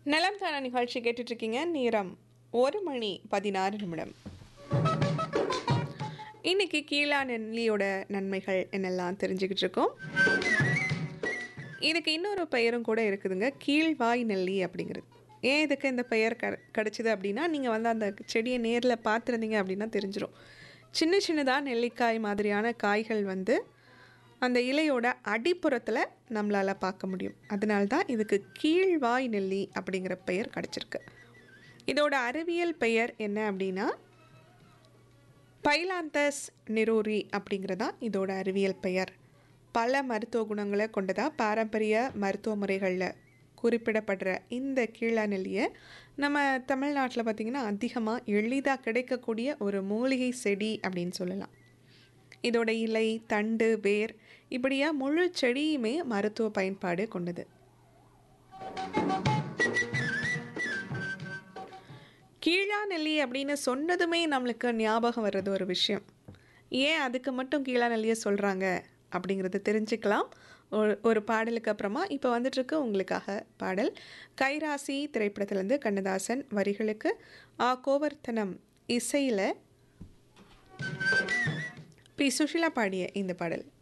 நலம் தான நிகழ்ச்சி கேட்டுட்டு இருக்கீங்க நேரம் ஒரு மணி பதினாறு நிமிடம் இன்னைக்கு கீழா நெல்லியோட நன்மைகள் என்னெல்லாம் தெரிஞ்சுக்கிட்டு இருக்கோம் இதுக்கு இன்னொரு பெயரும் கூட இருக்குதுங்க கீழ்வாய் நெல்லி அப்படிங்கிறது ஏன் இதுக்கு இந்த பெயர் க கிடச்சிது அப்படின்னா நீங்கள் வந்து அந்த செடியை நேரில் பார்த்துருந்தீங்க அப்படின்னா தெரிஞ்சிடும் சின்ன சின்னதாக நெல்லிக்காய் மாதிரியான காய்கள் வந்து அந்த இலையோட அடிப்புறத்தில் நம்மளால் பார்க்க முடியும் அதனால தான் இதுக்கு கீழ்வாய் நெல்லி அப்படிங்கிற பெயர் கிடச்சிருக்கு இதோட அறிவியல் பெயர் என்ன அப்படின்னா பைலாந்தஸ் நிரோரி அப்படிங்கிறதா இதோட அறிவியல் பெயர் பல மருத்துவ குணங்களை கொண்டதா பாரம்பரிய மருத்துவ முறைகளில் குறிப்பிடப்படுற இந்த கீழா நெல்லியை நம்ம தமிழ்நாட்டில் பார்த்திங்கன்னா அதிகமாக எளிதாக கிடைக்கக்கூடிய ஒரு மூலிகை செடி அப்படின்னு சொல்லலாம் இதோட இலை தண்டு வேர் இப்படியா முழு செடியுமே மருத்துவ பயன்பாடு கொண்டது கீழா நெல்லி அப்படின்னு சொன்னதுமே நம்மளுக்கு ஞாபகம் வர்றது ஒரு விஷயம் ஏன் அதுக்கு மட்டும் கீழா நெல்லியை சொல்கிறாங்க அப்படிங்கிறத தெரிஞ்சுக்கலாம் ஒரு ஒரு பாடலுக்கு அப்புறமா இப்போ வந்துட்டுருக்கு உங்களுக்காக பாடல் கைராசி திரைப்படத்திலேருந்து கண்ணதாசன் வரிகளுக்கு ஆ கோவர்த்தனம் இசையில் பி சுஷிலா பாடிய இந்த பாடல்